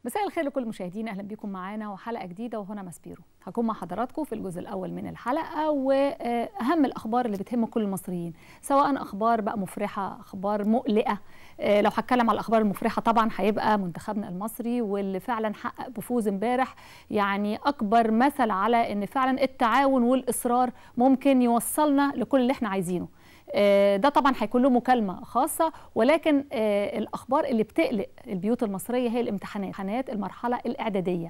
مساء الخير لكل مشاهدينا اهلا بكم معانا وحلقه جديده وهنا ماسبيرو هكون مع حضراتكم في الجزء الاول من الحلقه واهم الاخبار اللي بتهم كل المصريين سواء اخبار بقى مفرحه اخبار مقلقه لو هتكلم على الاخبار المفرحه طبعا هيبقى منتخبنا المصري واللي فعلا حقق بفوز امبارح يعني اكبر مثل على ان فعلا التعاون والاصرار ممكن يوصلنا لكل اللي احنا عايزينه ده طبعا هيكون له مكالمه خاصه ولكن الاخبار اللي بتقلق البيوت المصريه هي الامتحانات امتحانات المرحله الاعداديه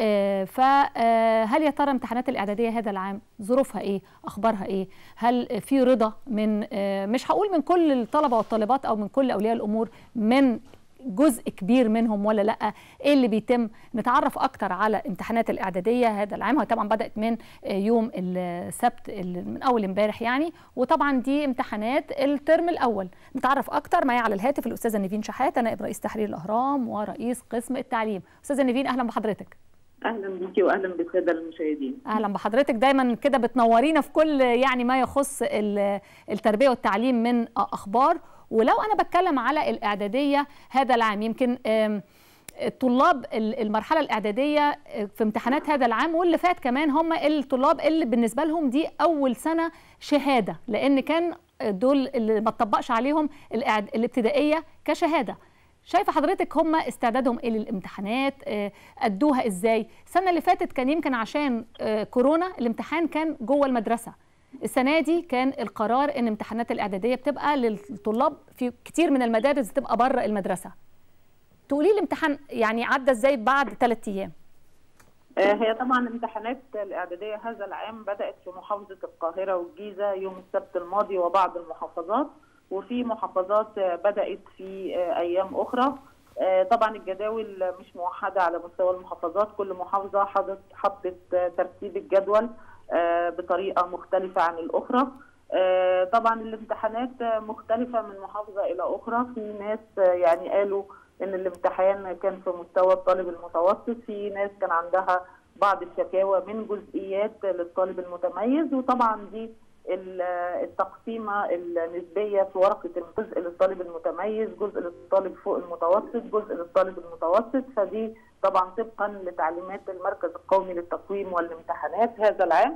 فهل يا ترى امتحانات الاعداديه هذا العام ظروفها ايه اخبارها ايه هل في رضا من مش هقول من كل الطلبه والطالبات او من كل اولياء الامور من جزء كبير منهم ولا لا ايه اللي بيتم نتعرف اكتر على امتحانات الاعداديه هذا العام هي طبعا بدات من يوم السبت من اول امبارح يعني وطبعا دي امتحانات الترم الاول نتعرف اكتر معايا على الهاتف الاستاذه نيفين شحاته نائب رئيس تحرير الاهرام ورئيس قسم التعليم استاذه نيفين اهلا بحضرتك اهلا بيكي واهلا بالساده المشاهدين اهلا بحضرتك دايما كده بتنورينا في كل يعني ما يخص التربيه والتعليم من اخبار ولو انا بتكلم على الاعداديه هذا العام يمكن طلاب المرحله الاعداديه في امتحانات هذا العام واللي فات كمان هم الطلاب اللي بالنسبه لهم دي اول سنه شهاده لان كان دول اللي ما تطبقش عليهم الابتدائيه كشهاده شايفه حضرتك هم استعدادهم ايه للامتحانات ادوها ازاي السنه اللي فاتت كان يمكن عشان كورونا الامتحان كان جوه المدرسه السنه دي كان القرار ان امتحانات الاعداديه بتبقى للطلاب في كتير من المدارس بتبقى بره المدرسه تقولي لي الامتحان يعني عدى ازاي بعد ثلاث ايام هي طبعا امتحانات الاعداديه هذا العام بدات في محافظه القاهره والجيزه يوم السبت الماضي وبعض المحافظات وفي محافظات بدات في ايام اخرى طبعا الجداول مش موحده على مستوى المحافظات كل محافظه حطت ترتيب الجدول بطريقه مختلفه عن الاخرى طبعا الامتحانات مختلفه من محافظه الى اخرى في ناس يعني قالوا ان الامتحان كان في مستوى الطالب المتوسط في ناس كان عندها بعض الشكاوى من جزئيات للطالب المتميز وطبعا دي التقسيمه النسبيه في ورقه الجزء للطالب المتميز جزء للطالب فوق المتوسط جزء للطالب المتوسط فدي طبعا طبقا لتعليمات المركز القومي للتقويم والامتحانات هذا العام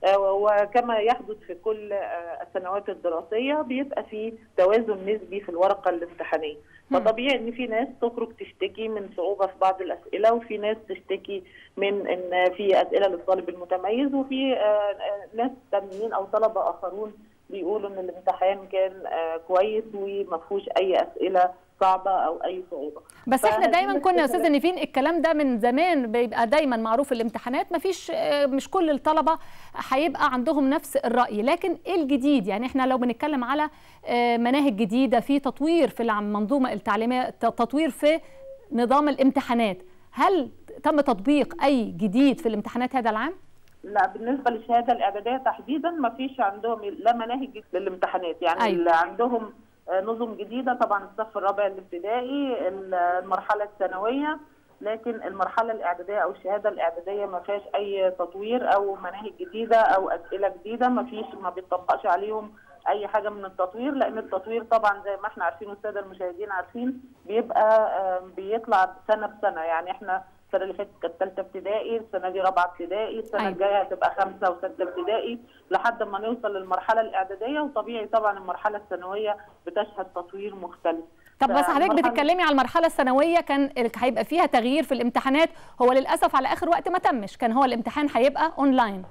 وكما يحدث في كل السنوات الدراسيه بيبقى في توازن نسبي في الورقه الامتحانيه فطبيعي ان في ناس تخرج تشتكي من صعوبه في بعض الاسئله وفي ناس تشتكي من ان في اسئله للطالب المتميز وفي ناس تانيين او طلبه اخرون بيقولوا ان الامتحان كان كويس وما فيهوش اي اسئله صعبه او اي صعوبه بس احنا دايما كنا يا استاذه نيفين الكلام ده من زمان بيبقى دايما معروف الامتحانات ما فيش مش كل الطلبه هيبقى عندهم نفس الراي لكن ايه الجديد يعني احنا لو بنتكلم على مناهج جديده في تطوير في المنظومه التعليميه تطوير في نظام الامتحانات هل تم تطبيق اي جديد في الامتحانات هذا العام لا بالنسبه للشهاده الاعداديه تحديدا ما فيش عندهم لا مناهج للامتحانات يعني أيوة. اللي عندهم نظم جديده طبعا الصف الرابع الابتدائي المرحله الثانويه لكن المرحله الاعداديه او الشهاده الاعداديه ما فيهاش اي تطوير او مناهج جديده او اسئله جديده ما فيش ما بيطبقش عليهم اي حاجه من التطوير لان التطوير طبعا زي ما احنا عارفين والساده المشاهدين عارفين بيبقى بيطلع سنه بسنه يعني احنا السنه اللي فاتت كانت ثالثه ابتدائي السنه دي رابعه ابتدائي السنه أيوة. الجايه هتبقى خمسه وسته ابتدائي لحد ما نوصل للمرحله الاعداديه وطبيعي طبعا المرحله الثانويه بتشهد تطوير مختلف طب بس حضرتك بتتكلمي على المرحله الثانويه كان هيبقى فيها تغيير في الامتحانات هو للاسف على اخر وقت ما تمش كان هو الامتحان هيبقى اونلاين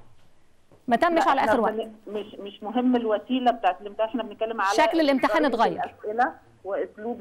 ما تمش على اخر وقت مش مش مهم الوسيله بتاعت الامتحان احنا بنتكلم على شكل الامتحان اتغير الاسئله واسلوب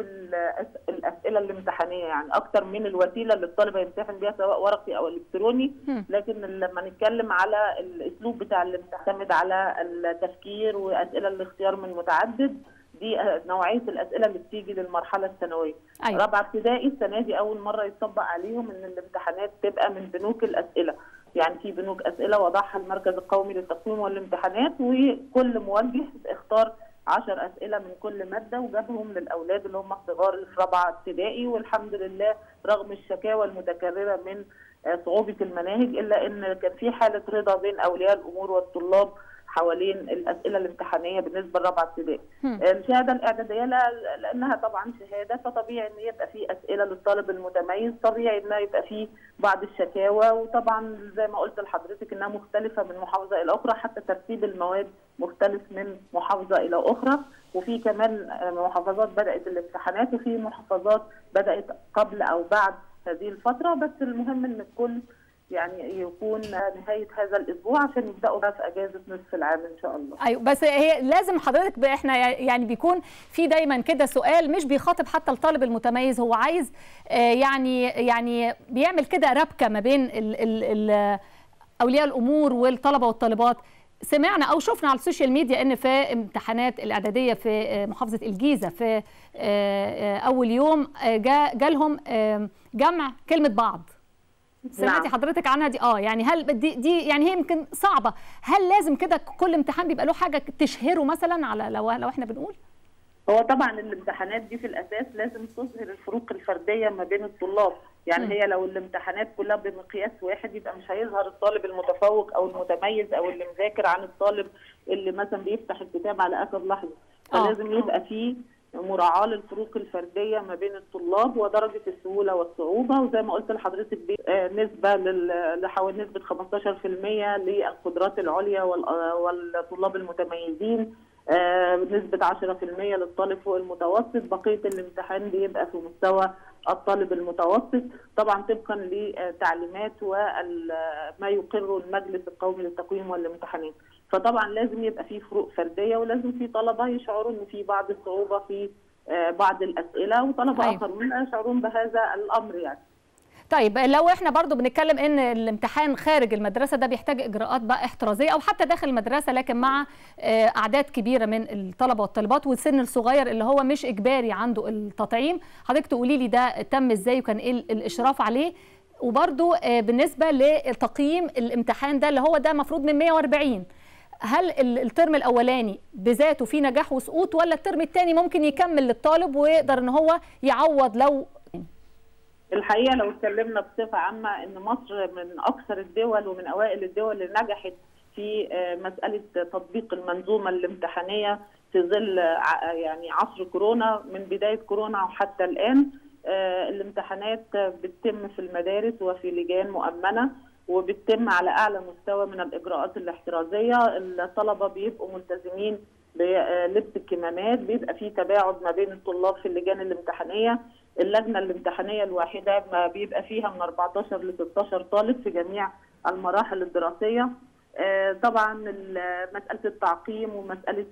الاسئله الامتحانيه يعني اكتر من الوسيله اللي الطالب هيمتحن بيها سواء ورقي او الكتروني لكن لما نتكلم على الاسلوب بتاع اللي بتعتمد على التفكير واسئله الاختيار من متعدد دي نوعيه الاسئله اللي بتيجي للمرحله الثانويه أيوة. رابعه ابتدائي السنه دي اول مره يطبق عليهم ان الامتحانات تبقى من بنوك الاسئله يعني في بنوك اسئله وضعها المركز القومي للتقويم والامتحانات وكل موجه اختار 10 اسئله من كل ماده وجابهم للاولاد اللي هم صغار في رابعه ابتدائي والحمد لله رغم الشكاوى المتكرره من صعوبه المناهج الا ان كان في حاله رضا بين اولياء الامور والطلاب حوالين الاسئله الامتحانيه بالنسبه لرابعه ابتدائي. الشهاده الاعداديه لا لانها طبعا شهاده فطبيعي ان يبقى في اسئله للطالب المتميز، طبيعي ان يبقى في بعض الشكاوى وطبعا زي ما قلت لحضرتك انها مختلفه من محافظه الى اخرى حتى ترتيب المواد مختلف من محافظه الى اخرى وفي كمان محافظات بدات الامتحانات وفي محافظات بدات قبل او بعد هذه الفتره بس المهم ان الكل يعني يكون نهايه هذا الاسبوع عشان يبداوا بقى في اجازه نصف العام ان شاء الله. ايوه بس هي لازم حضرتك احنا يعني بيكون في دايما كده سؤال مش بيخاطب حتى الطالب المتميز هو عايز يعني يعني بيعمل كده ربكه ما بين ال ال ال اولياء الامور والطلبه والطالبات سمعنا او شفنا على السوشيال ميديا ان في امتحانات الاعداديه في محافظه الجيزه في اول يوم جالهم جمع كلمه بعض سمعتي حضرتك عنها دي اه يعني هل دي دي يعني هي يمكن صعبه هل لازم كده كل امتحان بيبقى له حاجه تشهره مثلا على لو لو احنا بنقول هو طبعا الامتحانات دي في الاساس لازم تظهر الفروق الفرديه ما بين الطلاب يعني م. هي لو الامتحانات كلها بمقياس واحد يبقى مش هيظهر الطالب المتفوق او المتميز او اللي مذاكر عن الطالب اللي مثلا بيفتح الكتاب على اخر لحظه فلازم يبقى فيه مراعاه للفروق الفرديه ما بين الطلاب ودرجه السهوله والصعوبه وزي ما قلت لحضرتك نسبه لحوالي نسبه 15% للقدرات العليا والطلاب المتميزين نسبه 10% للطالب فوق المتوسط بقيه الامتحان بيبقى في مستوى الطالب المتوسط طبعا طبقا لتعليمات وما يقره المجلس القومي للتقويم والامتحانات فطبعا لازم يبقى في فروق فرديه ولازم في طلبه يشعروا ان في بعض الصعوبه في بعض الاسئله وطلبه أيوة. اخرون يشعرون بهذا الامر يعني طيب لو احنا برضو بنتكلم ان الامتحان خارج المدرسه ده بيحتاج اجراءات بقى احترازيه او حتى داخل المدرسه لكن مع اعداد كبيره من الطلبه والطالبات والسن الصغير اللي هو مش اجباري عنده التطعيم حضرتك تقولي لي ده تم ازاي وكان ايه الاشراف عليه وبرضو بالنسبه لتقييم الامتحان ده اللي هو ده مفروض من 140 هل الترم الاولاني بذاته فيه نجاح وسقوط ولا الترم الثاني ممكن يكمل للطالب ويقدر ان هو يعوض لو الحقيقه لو اتكلمنا بصفه عامه ان مصر من اكثر الدول ومن اوائل الدول اللي نجحت في مساله تطبيق المنظومه الامتحانيه في ظل يعني عصر كورونا من بدايه كورونا وحتى الان الامتحانات بتتم في المدارس وفي لجان مؤمنه وبتتم على اعلى مستوى من الاجراءات الاحترازيه الطلبه بيبقوا ملتزمين بلبس الكمامات بيبقى في تباعد ما بين الطلاب في اللجان الامتحانيه اللجنه الامتحانيه الواحده ما بيبقى فيها من 14 ل 16 طالب في جميع المراحل الدراسيه طبعا مساله التعقيم ومساله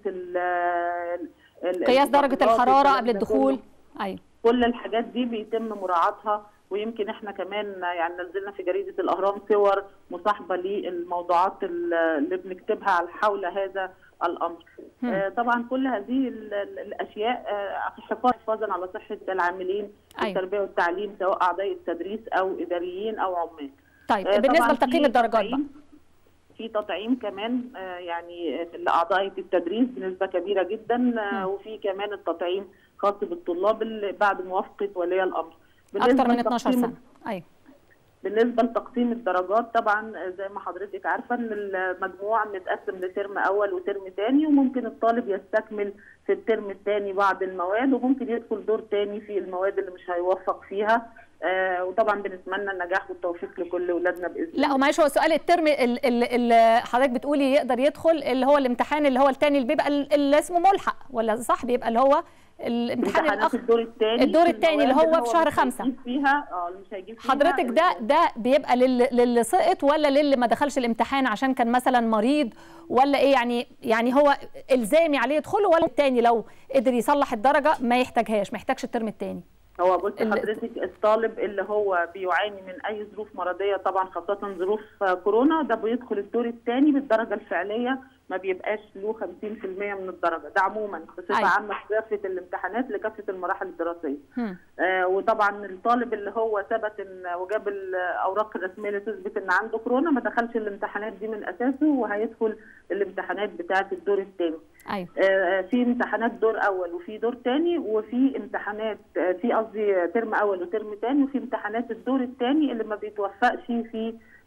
قياس درجه الحراره قبل الدخول ايوه كل الحاجات دي بيتم مراعاتها ويمكن احنا كمان يعني نزلنا في جريده الاهرام صور مصاحبه للموضوعات اللي بنكتبها على حول هذا الامر. آه طبعا كل هذه الاشياء آه حفاظا على صحه العاملين في أيوة. التربيه والتعليم سواء اعضاء التدريس او اداريين او عمال. طيب آه بالنسبه لتقييم الدرجات بقى في تطعيم كمان آه يعني لاعضاء التدريس بنسبه كبيره جدا آه وفي كمان التطعيم خاص بالطلاب اللي بعد موافقه ولي الامر. اكثر من 12 سنه ايوه بالنسبه لتقسيم الدرجات طبعا زي ما حضرتك عارفه ان المجموع متقسم لترم اول وترم ثاني وممكن الطالب يستكمل في الترم الثاني بعض المواد وممكن يدخل دور ثاني في المواد اللي مش هيوفق فيها آه وطبعا بنتمنى النجاح والتوفيق لكل اولادنا باذن الله لا ومعلش هو سؤال الترم اللي حضرتك بتقولي يقدر يدخل اللي هو الامتحان اللي هو الثاني اللي بيبقى اللي اسمه ملحق ولا صح بيبقى اللي هو الامتحان الأخ... الدور الثاني الدور الثاني اللي هو في شهر خمسة فيها اه مش هيجيب فيها حضرتك ده ده بيبقى للي, للي سقط ولا للي ما دخلش الامتحان عشان كان مثلا مريض ولا ايه يعني يعني هو الزامي عليه يدخله ولا الثاني لو قدر يصلح الدرجه ما يحتاجهاش ما يحتاجش الترم الثاني هو بص حضرتك الطالب اللي هو بيعاني من اي ظروف مرضيه طبعا خاصه ظروف كورونا ده بيدخل الدور الثاني بالدرجه الفعليه ما بيبقاش له 50% من الدرجه ده عموما بصفه أيوة. عامه في كافه الامتحانات لكافه المراحل الدراسيه آه وطبعا الطالب اللي هو ثبت ان وجاب الاوراق الرسميه اللي تثبت ان عنده كورونا ما دخلش الامتحانات دي من اساسه وهيدخل الامتحانات بتاعه الدور الثاني أيوة. آه في امتحانات دور اول وفي دور ثاني وفي امتحانات في قصدي ترم اول وترم ثاني وفي امتحانات الدور الثاني اللي ما بيتوفقش في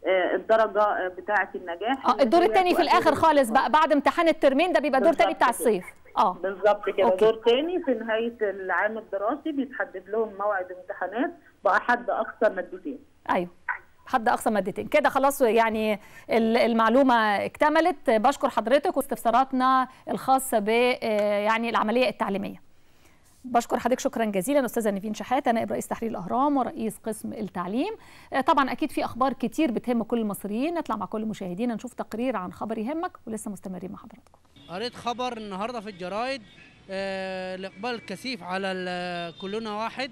الدرجه بتاعه النجاح اه الدور الثاني في الاخر خالص بقى بعد امتحان الترمين ده بيبقى دور ثاني بتاع الصيف اه بالظبط كده دور ثاني في نهايه العام الدراسي بيتحدد لهم موعد امتحانات باحد اقصى مادتين ايوه حد اقصى مادتين كده خلاص يعني المعلومه اكتملت بشكر حضرتك واستفساراتنا الخاصه ب يعني العمليه التعليميه بشكر حضرتك شكرا جزيلا استاذه نيفين شحاته نائب رئيس تحرير الاهرام ورئيس قسم التعليم طبعا اكيد في اخبار كتير بتهم كل المصريين نطلع مع كل مشاهدينا نشوف تقرير عن خبر يهمك ولسه مستمرين مع حضراتكم قريت خبر النهارده في الجرايد آه الاقبال الكثيف على كلنا واحد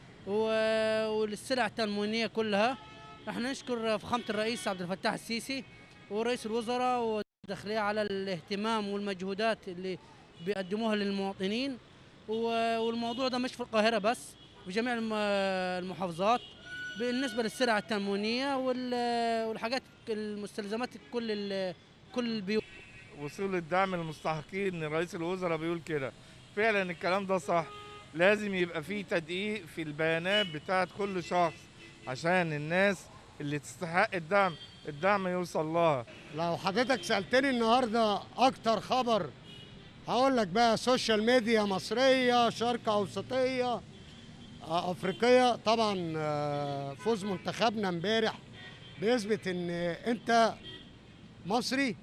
والسلع التنموينيه كلها احنا نشكر فخامه الرئيس عبد الفتاح السيسي ورئيس الوزراء والداخليه على الاهتمام والمجهودات اللي بيقدموها للمواطنين والموضوع ده مش في القاهره بس في جميع المحافظات بالنسبه للسلع التنموينيه والحاجات المستلزمات كل كل البيوت وصول الدعم للمستحقين رئيس الوزراء بيقول كده فعلا الكلام ده صح لازم يبقى فيه تدقيق في البيانات بتاعت كل شخص عشان الناس اللي تستحق الدعم الدعم يوصل لها لو حضرتك سالتني النهارده اكتر خبر هقول لك بقى سوشيال ميديا مصريه شرق اوسطيه افريقيه طبعا فوز منتخبنا امبارح بيثبت ان انت مصري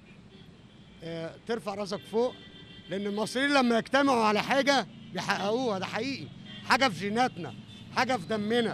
ترفع راسك فوق لان المصريين لما يجتمعوا على حاجه بيحققوها ده حقيقي حاجه في جيناتنا حاجه في دمنا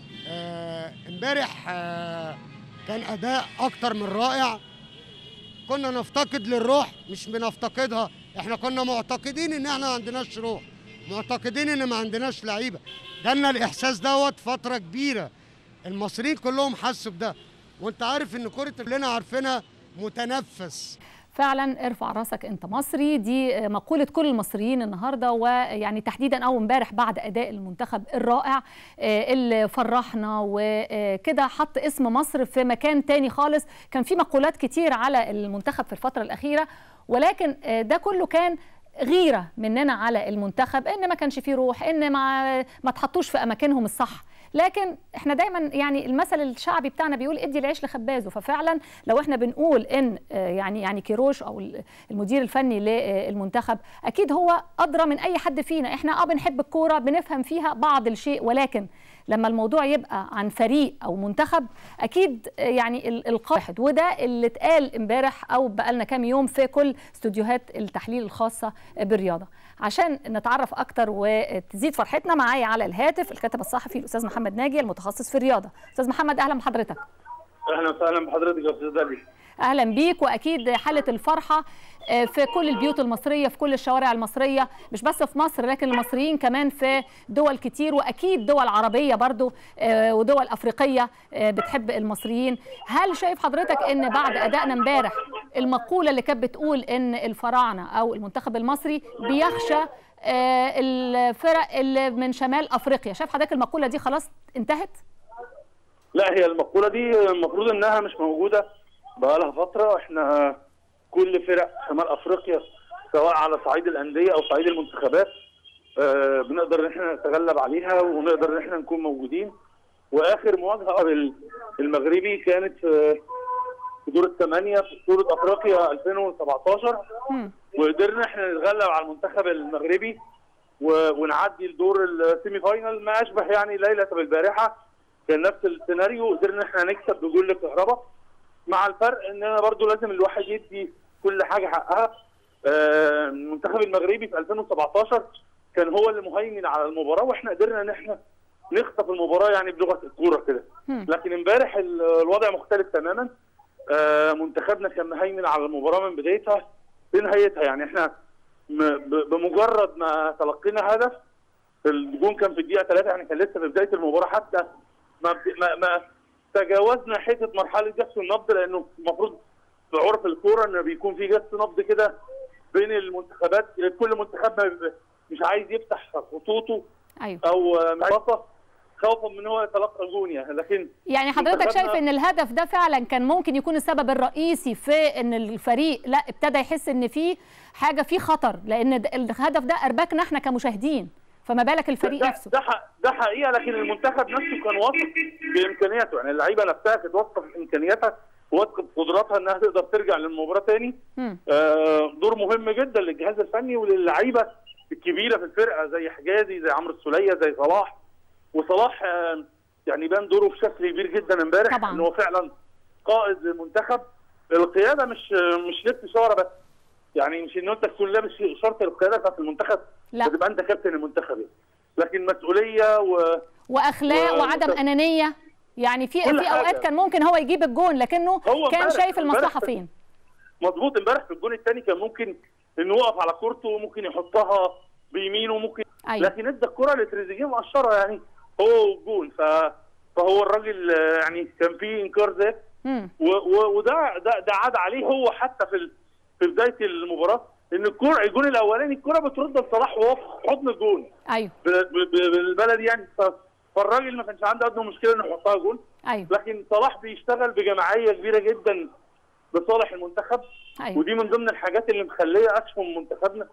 امبارح كان اداء اكتر من رائع كنا نفتقد للروح مش بنفتقدها احنا كنا معتقدين ان احنا ما عندناش روح معتقدين ان ما عندناش لعيبه جالنا الاحساس دوت فتره كبيره المصريين كلهم حسوا بده وانت عارف ان كره اللي عارفينها متنفس فعلا ارفع راسك انت مصري دي مقوله كل المصريين النهارده ويعني تحديدا او امبارح بعد اداء المنتخب الرائع اللي فرحنا وكده حط اسم مصر في مكان تاني خالص كان في مقولات كتير على المنتخب في الفتره الاخيره ولكن ده كله كان غيره مننا على المنتخب ان ما كانش فيه روح ان ما ما تحطوش في اماكنهم الصح لكن احنا دايما يعني المثل الشعبي بتاعنا بيقول ادي العيش لخبازه ففعلا لو احنا بنقول ان يعني يعني كيروش او المدير الفني للمنتخب اكيد هو ادرى من اي حد فينا احنا اه بنحب الكوره بنفهم فيها بعض الشيء ولكن لما الموضوع يبقى عن فريق او منتخب اكيد يعني القاعد وده اللي اتقال امبارح او بقالنا كام يوم في كل استوديوهات التحليل الخاصه بالرياضه عشان نتعرف اكتر وتزيد فرحتنا معايا على الهاتف الكاتب الصحفي الاستاذ محمد ناجي المتخصص في الرياضه استاذ محمد اهلا بحضرتك اهلا وسهلا بحضرتك يا استاذ دالي اهلا بيك واكيد حاله الفرحه في كل البيوت المصريه في كل الشوارع المصريه مش بس في مصر لكن المصريين كمان في دول كتير واكيد دول عربيه برضو ودول افريقيه بتحب المصريين هل شايف حضرتك ان بعد ادائنا امبارح المقوله اللي كانت بتقول ان الفراعنه او المنتخب المصري بيخشى الفرق اللي من شمال افريقيا شايف حضرتك المقوله دي خلاص انتهت لا هي المقوله دي المفروض انها مش موجوده بقالها فتره احنا كل فرق شمال افريقيا سواء على صعيد الانديه او صعيد المنتخبات آه بنقدر ان احنا نتغلب عليها ونقدر ان احنا نكون موجودين واخر مواجهه المغربي كانت في دور الثمانيه في بطوله افريقيا 2017 وقدرنا احنا نتغلب على المنتخب المغربي ونعدي لدور السيمي فاينال ما اشبه يعني ليله البارحه كان نفس السيناريو قدرنا احنا نكسب بجول الكهرباء مع الفرق اننا برضو لازم الواحد يدي كل حاجه حقها المنتخب المغربي في 2017 كان هو اللي مهيمن على المباراه واحنا قدرنا ان احنا نخطف المباراه يعني بلغه الكوره كده لكن امبارح الوضع مختلف تماما منتخبنا كان مهيمن على المباراه من بدايتها لنهايتها يعني احنا بمجرد ما تلقينا هدف الجون كان في الدقيقه 3 يعني كان لسه في بدايه المباراه حتى ما ما, ما تجاوزنا حته مرحله جس النبض لانه المفروض في عرف الكوره ان بيكون في جس نبض كده بين المنتخبات كل منتخب مش عايز يفتح خطوطه أيوة. او معطى خوفا من هو يتلقى جون يعني لكن يعني حضرتك شايف ان الهدف ده فعلا كان ممكن يكون السبب الرئيسي في ان الفريق لا ابتدى يحس ان في حاجه في خطر لان الهدف ده اربكنا احنا كمشاهدين فما بالك الفريق ده نفسه ده, ح- ده حقيقه لكن المنتخب نفسه كان واثق بامكانياته يعني اللعيبه نفسها كانت واثقه في امكانياتها واثقه بقدراتها انها تقدر ترجع للمباراه تاني مم. آه، دور مهم جدا للجهاز الفني وللعيبه الكبيره في الفرقه زي حجازي زي عمرو السوليه زي صلاح وصلاح آه، يعني بان دوره بشكل كبير جدا امبارح طبعاً. ان هو فعلا قائد للمنتخب القياده مش مش لبس شاره بس يعني مش ان انت تكون لابس شرط القياده بتاعت المنتخب لا. تبقى انت كابتن المنتخب يعني. لكن مسؤوليه و واخلاق و- وعدم وت- انانيه يعني في كل في اوقات حاجة. كان ممكن هو يجيب الجون لكنه هو كان امبارح- شايف المصلحه امبارح- فين مظبوط امبارح في الجون الثاني كان ممكن انه يقف على كورته ممكن يحطها بيمينه ممكن ايوه لكن ادى الكره لتريزيجيه مقشره يعني هو الجون ف فهو الراجل آه، يعني كان فيه انكار ذات مم. و- و- وده ده ده عاد عليه هو حتى في ال- في بدايه المباراه ان الكره الجون الاولاني الكره بترد لصلاح وهو في حضن الجون ايوه ب- ب- ب- بالبلدي يعني ف- فالراجل ما كانش عنده ادنى مشكله انه يحطها جون ايوه لكن صلاح بيشتغل بجماعيه كبيره جدا لصالح المنتخب ايوه ودي من ضمن الحاجات اللي مخليه اسهم منتخبنا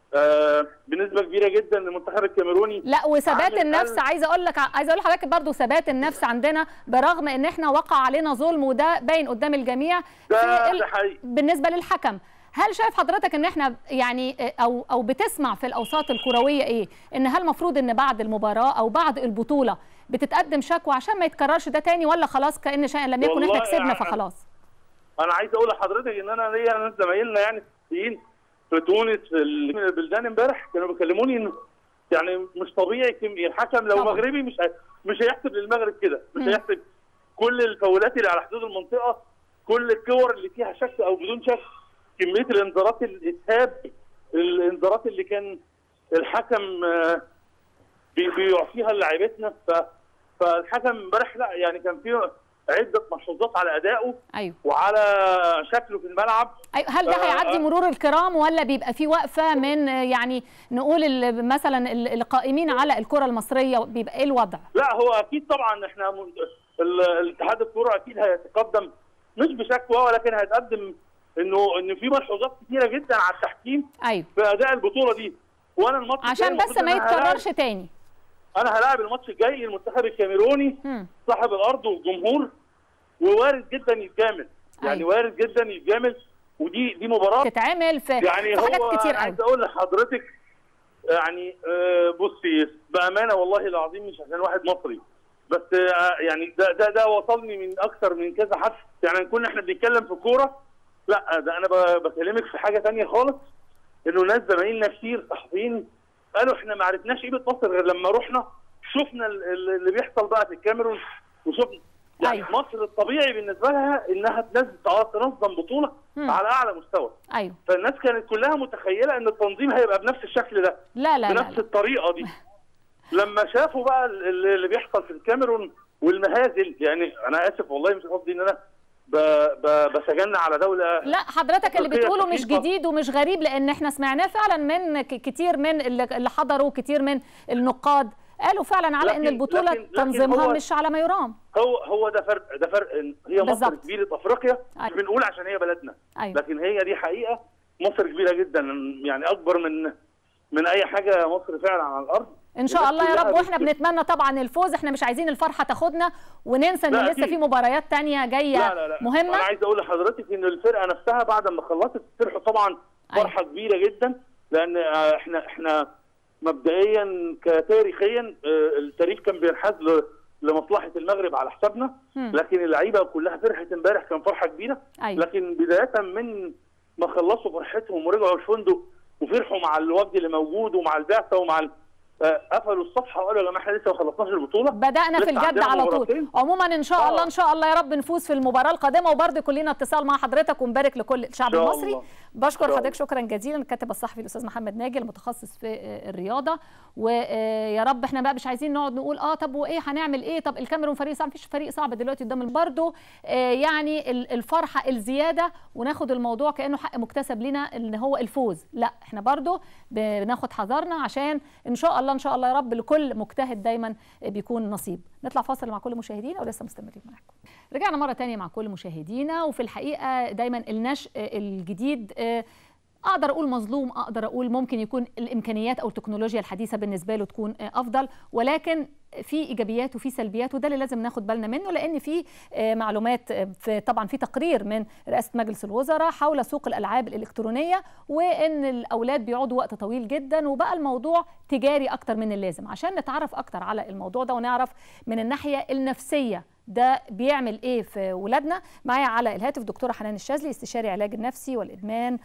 آه بنسبه كبيره جدا المنتخب الكاميروني لا وثبات عامل النفس قلب. عايزه اقول لك عايزه اقول لحضرتك برضو ثبات النفس عندنا برغم ان احنا وقع علينا ظلم وده باين قدام الجميع ده في ال- ده حقيقي بالنسبه للحكم هل شايف حضرتك ان احنا يعني او او بتسمع في الاوساط الكرويه ايه ان هل المفروض ان بعد المباراه او بعد البطوله بتتقدم شكوى عشان ما يتكررش ده تاني ولا خلاص كان شيء لم يكن احنا والله كسبنا يعني فخلاص انا عايز اقول لحضرتك ان انا ليا ناس زمايلنا يعني سيين في تونس في البلدان امبارح كانوا بيكلموني ان يعني مش طبيعي كم- الحكم لو طبعا. مغربي مش هي- مش هيحسب للمغرب كده مش مم. هيحسب كل الفاولات اللي على حدود المنطقه كل الكور اللي فيها شك او بدون شك كميه الانذارات الاسهاب الانذارات اللي كان الحكم آه، بي- بيعطيها للاعيبتنا ف- فالحكم امبارح لا يعني كان فيه عده ملحوظات على ادائه ايوه وعلى شكله في الملعب أيوة هل ده آه، هيعدي آه. مرور الكرام ولا بيبقى في وقفه من آه، يعني نقول ال- مثلا ال- القائمين على الكره المصريه بيبقى ايه الوضع؟ لا هو اكيد طبعا احنا من- ال- الاتحاد الكوره اكيد هيتقدم مش بشكوى ولكن هيتقدم انه ان في ملحوظات كثيره جدا على التحكيم ايوه في اداء البطوله دي وانا الماتش الجاي عشان بس المفروض ما إن أنا هلاعب- يتكررش تاني انا هلاعب الماتش الجاي المنتخب الكاميروني مم. صاحب الارض والجمهور ووارد جدا يتجامل يعني أيوة. وارد جدا يتجامل ودي دي مباراه تتعمل في, يعني في حاجات هو كتير قوي عايز اقول لحضرتك يعني آه، بصي بامانه والله العظيم مش عشان واحد مصري بس آه، يعني ده ده ده وصلني من اكثر من كذا حد يعني نكون احنا بنتكلم في كوره لا ده انا ب- بكلمك في حاجه تانية خالص انه ناس زمايلنا كتير صحفيين قالوا احنا ما عرفناش قيمه مصر غير لما رحنا شفنا ال- ال- اللي بيحصل بقى في الكاميرون وشفنا يعني أيوة. مصر الطبيعي بالنسبه لها انها تنزل تنظم بطوله مم. على اعلى مستوى ايوه فالناس كانت كلها متخيله ان التنظيم هيبقى بنفس الشكل ده لا لا لا, بنفس لا. الطريقه دي لما شافوا بقى ال- ال- اللي بيحصل في الكاميرون والمهازل يعني انا اسف والله مش قصدي ان انا ب- ب- بتجنى على دوله لا حضرتك اللي أفريقية بتقوله مش شقيقة. جديد ومش غريب لان احنا سمعناه فعلا من ك- كتير من اللي اللي حضروا كتير من النقاد قالوا فعلا على ان لكن- البطوله لكن- لكن تنظيمها هو- مش على ما يرام هو هو ده فرق ده فرق إن هي مصر بالظبط. كبيره افريقيا مش أيوة. بنقول عشان هي بلدنا ايوه لكن هي دي حقيقه مصر كبيره جدا يعني اكبر من من اي حاجه مصر فعلا على الارض ان شاء الناس الله يا كلها رب واحنا بت- بنتمنى طبعا الفوز احنا مش عايزين الفرحه تاخدنا وننسى ان لا، لسه أكيد. في مباريات تانية جايه لا لا لا مهمه انا عايز اقول لحضرتك ان الفرقه نفسها بعد ما خلصت فرحوا طبعا فرحه كبيره جدا لان آه، احنا احنا مبدئيا كتاريخيا آه، التاريخ كان بينحاز ل- لمصلحه المغرب على حسابنا مم. لكن اللعيبه كلها فرحت امبارح كان فرحه كبيره ايوه لكن بدايه من ما خلصوا فرحتهم ورجعوا الفندق وفرحوا مع الوفد اللي موجود ومع البعثه ومع ال- آه، قفلوا الصفحه وقالوا يا جماعه احنا لسه ما خلصناش البطوله بدأنا في لسه الجد عندنا على طول مباراتين. عموما ان شاء آه. الله ان شاء الله يا رب نفوز في المباراة القادمة وبرضه كلنا اتصال مع حضرتك ونبارك لكل الشعب إن شاء المصري الله. بشكر الله. حضرتك شكرا جزيلا الكاتب الصحفي الاستاذ محمد ناجي المتخصص في آه، الرياضة ويا رب احنا بقى مش عايزين نقعد نقول اه طب وايه هنعمل ايه طب الكاميرون فريق صعب مفيش فريق صعب دلوقتي قدام برضه آه، يعني ال- الفرحة الزيادة وناخد الموضوع كأنه حق مكتسب لنا ان هو الفوز لا احنا برضه بناخد حذرنا عشان ان شاء الله ان شاء الله يا رب لكل مجتهد دايما بيكون نصيب نطلع فاصل مع كل مشاهدينا ولسه مستمرين معاكم رجعنا مره تانية مع كل مشاهدينا وفي الحقيقه دايما النشء الجديد آه، اقدر اقول مظلوم اقدر اقول ممكن يكون الامكانيات او التكنولوجيا الحديثه بالنسبه له تكون افضل ولكن في ايجابيات وفي سلبيات وده اللي لازم ناخد بالنا منه لان في معلومات في طبعا في تقرير من رئاسه مجلس الوزراء حول سوق الالعاب الالكترونيه وان الاولاد بيقعدوا وقت طويل جدا وبقى الموضوع تجاري اكتر من اللازم عشان نتعرف اكتر على الموضوع ده ونعرف من الناحيه النفسيه ده بيعمل ايه في ولادنا معايا على الهاتف دكتوره حنان الشاذلي استشاري علاج النفسي والادمان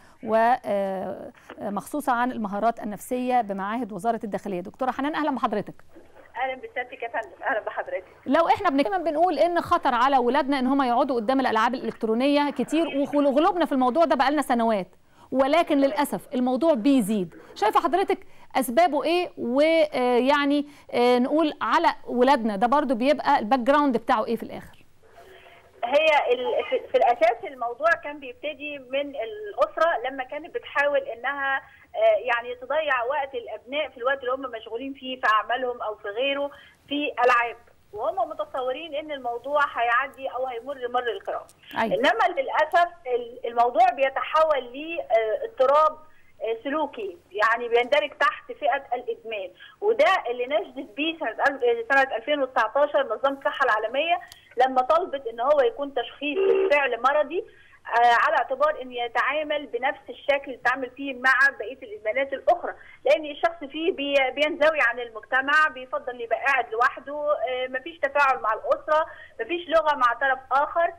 ومخصوصه عن المهارات النفسيه بمعاهد وزاره الداخليه دكتوره حنان اهلا بحضرتك اهلا بسيادتك يا فندم اهلا بحضرتك لو احنا بنتكلم بنقول ان خطر على ولادنا ان هم يقعدوا قدام الالعاب الالكترونيه كتير وغلوبنا في الموضوع ده بقالنا سنوات ولكن للاسف الموضوع بيزيد شايفه حضرتك اسبابه ايه ويعني نقول على ولادنا ده برضو بيبقى الباك جراوند بتاعه ايه في الاخر هي في الاساس الموضوع كان بيبتدي من الاسره لما كانت بتحاول انها يعني تضيع وقت الابناء في الوقت اللي هم مشغولين فيه في اعمالهم او في غيره في العاب وهم متصورين ان الموضوع هيعدي او هيمر مر الكرام أيوة. انما للاسف الموضوع بيتحول لاضطراب سلوكي يعني بيندرج تحت فئه الادمان وده اللي نجدت بيه سنه سنه 2019 منظمه الصحه العالميه لما طلبت ان هو يكون تشخيص الفعل مرضي على اعتبار ان يتعامل بنفس الشكل اللي يتعامل فيه مع بقيه الادمانات الاخرى لان الشخص فيه بينزوي عن المجتمع بيفضل يبقى قاعد لوحده مفيش تفاعل مع الاسره مفيش لغه مع طرف اخر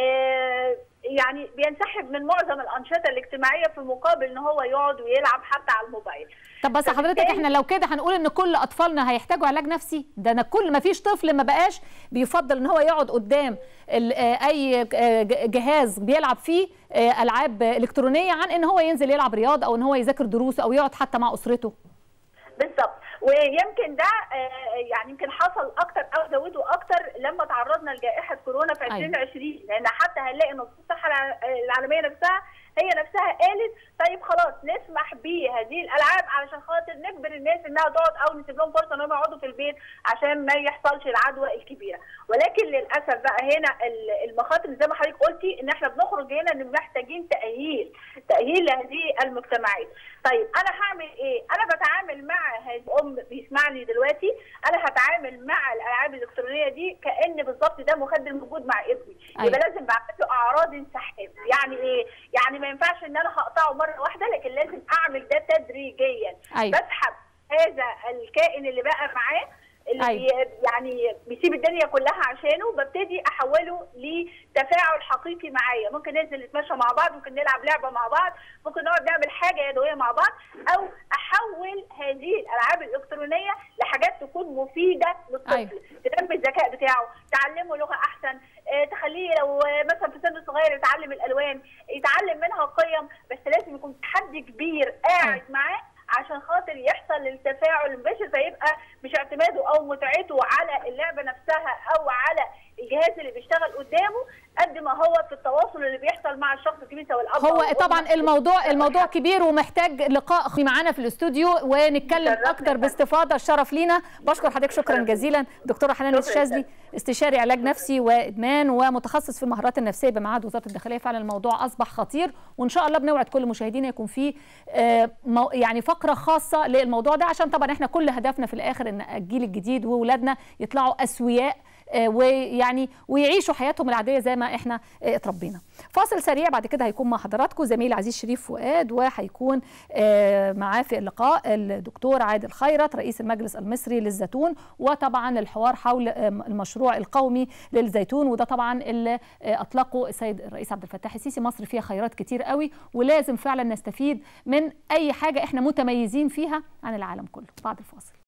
يعني بينسحب من معظم الانشطه الاجتماعيه في مقابل ان هو يقعد ويلعب حتى على الموبايل طب بس حضرتك احنا لو كده هنقول ان كل اطفالنا هيحتاجوا علاج نفسي ده انا كل ما فيش طفل ما بقاش بيفضل ان هو يقعد قدام اي جهاز بيلعب فيه العاب الكترونيه عن ان هو ينزل يلعب رياضه او ان هو يذاكر دروسه او يقعد حتى مع اسرته بالظبط ويمكن ده يعني يمكن حصل اكتر او زودوا اكتر لما تعرضنا لجائحه كورونا في 2020 لان حتى هنلاقي منظمه الصحه العالميه نفسها هي نفسها قالت طيب خلاص نسمح بهذه الالعاب علشان خاطر نجبر الناس انها تقعد او نسيب لهم فرصه انهم يقعدوا في البيت عشان ما يحصلش العدوى الكبيره ولكن للاسف بقى هنا المخاطر زي ما حضرتك قلتي ان احنا بنخرج هنا ان محتاجين تاهيل تاهيل لهذه المجتمعات طيب انا هعمل ايه انا بتعامل مع هذه ام بيسمعني دلوقتي انا هتعامل مع الالعاب الالكترونيه دي كان بالظبط ده مخدر موجود مع ابني أيوة. يبقى لازم بعمل له اعراض انسحاب يعني ايه يعني ما ينفعش ان انا هقطعه مره واحده لكن لازم اعمل ده تدريجيا أيوة. بسحب هذا الكائن اللي بقى معاه اللي أيوة. يعني بيسيب الدنيا كلها عشانه ببتدي احوله لتفاعل حقيقي معايا ممكن ننزل نتمشى مع بعض ممكن نلعب لعبه مع بعض ممكن نقعد نعمل حاجه يدويه مع بعض او احول هذه الالعاب الالكترونيه لحاجات تكون مفيده للطفل أيوة. تنمي الذكاء بتاعه تعلمه لغه احسن تخليه لو مثلا في سن صغير يتعلم الالوان يتعلم منها قيم بس لازم يكون تحدي كبير قاعد أيوة. معاه عشان خاطر يحصل التفاعل المباشر فيبقى مش اعتماده او متعته على اللعبه نفسها او على الجهاز اللي بيشتغل قدامه قد ما هو في التواصل اللي بيحصل مع الشخص الكبير سواء الاب هو طبعا الموضوع الموضوع كبير ومحتاج لقاء معانا في الاستوديو ونتكلم اكتر باستفاضه الشرف لينا بشكر حضرتك شكرا جزيلا دكتوره حنان الشاذلي استشاري علاج نفسي وادمان ومتخصص في المهارات النفسيه بمعهد وزاره الداخليه فعلا الموضوع اصبح خطير وان شاء الله بنوعد كل مشاهدينا يكون في يعني فقره خاصه للموضوع ده عشان طبعا احنا كل هدفنا في الاخر ان الجيل الجديد واولادنا يطلعوا اسوياء ويعني ويعيشوا حياتهم العاديه زي ما احنا اتربينا فاصل سريع بعد كده هيكون مع حضراتكم زميل عزيز شريف فؤاد وهيكون معاه في اللقاء الدكتور عادل خيرت رئيس المجلس المصري للزيتون وطبعا الحوار حول المشروع القومي للزيتون وده طبعا اللي اطلقه السيد الرئيس عبد الفتاح السيسي مصر فيها خيرات كتير قوي ولازم فعلا نستفيد من اي حاجه احنا متميزين فيها عن العالم كله بعد الفاصل